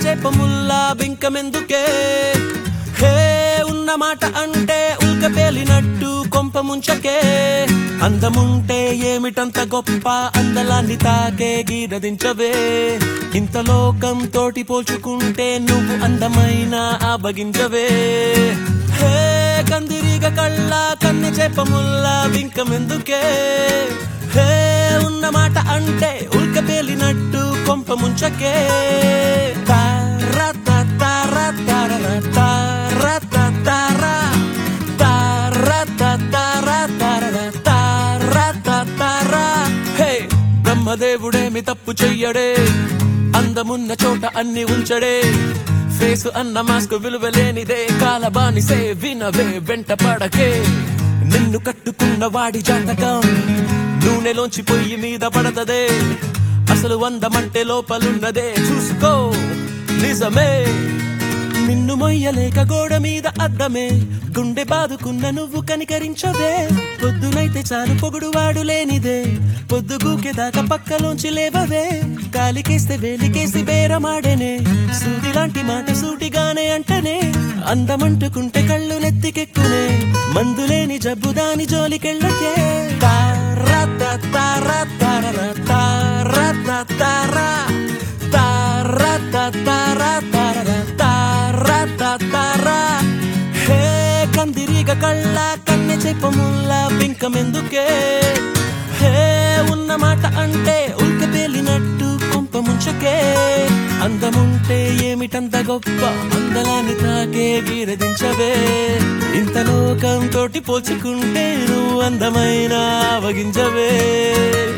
చేపముల్లా బింకమెందుకే హే ఉన్న మాట అంటే ఉల్క పేలినట్టు కొంప ముంచకే అందముంటే ఏమిటంత గొప్ప అందలాన్ని తాకే గీరదించవే ఇంత లోకం తోటి పోల్చుకుంటే నువ్వు అందమైన ఆబగించవే హే కందిరిగ కళ్ళ కన్నె చేపముల్లా బింకమెందుకే హే ఉన్న మాట అంటే ఉల్క పేలినట్టు కొంప ముంచకే తారా తారా తారా తారా తారా తారా తారా తారా తారా తారా హే బ్రహ్మదేవుడేమి తప్పు చెయ్యడే అందమున్న చోట అన్ని ఉంచడే ఫేసు అన్న మాస్క్ విలువలేనిదే కాలబానిసే వినవే వెంట పడకే నిన్ను కట్టుకున్న వాడి జాతకం నూనెలోంచి పొయ్యి మీద పడతదే అసలు వందమంటే లోపలున్నదే చూసుకో నిజమే నిన్ను మొయ్యలేక గోడ మీద అద్దమే గుండె బాదుకున్న నువ్వు కనికరించవే పొద్దునైతే చాలు పొగుడు వాడు లేనిదే పొద్దు గూకెదాకా పక్కలోంచి లేవవే కాలికేస్తే వేలికేసి బేరమాడేనే సూది లాంటి మాట సూటిగానే అంటనే అందమంటుకుంటే కళ్ళు నెత్తికెక్కునే మందులేని జబ్బు దాని జోలికెళ్ళకే తారా తారా తారా తారా తారా తారా తారా తారా తారా తారా హే కందిరిగ కళ్ళ కన్నె చెప్పముల్ల బింకమెందుకే హే ఉన్న మాట అంటే ఉల్క పేలినట్టు కొంప ముంచకే అందముంటే ఏమిటంత గొప్ప అందలాన్ని తాకే గీరదించవే ఇంత లోకం తోటి పోల్చుకుంటే నువ్వు అందమైన ఆవగించవే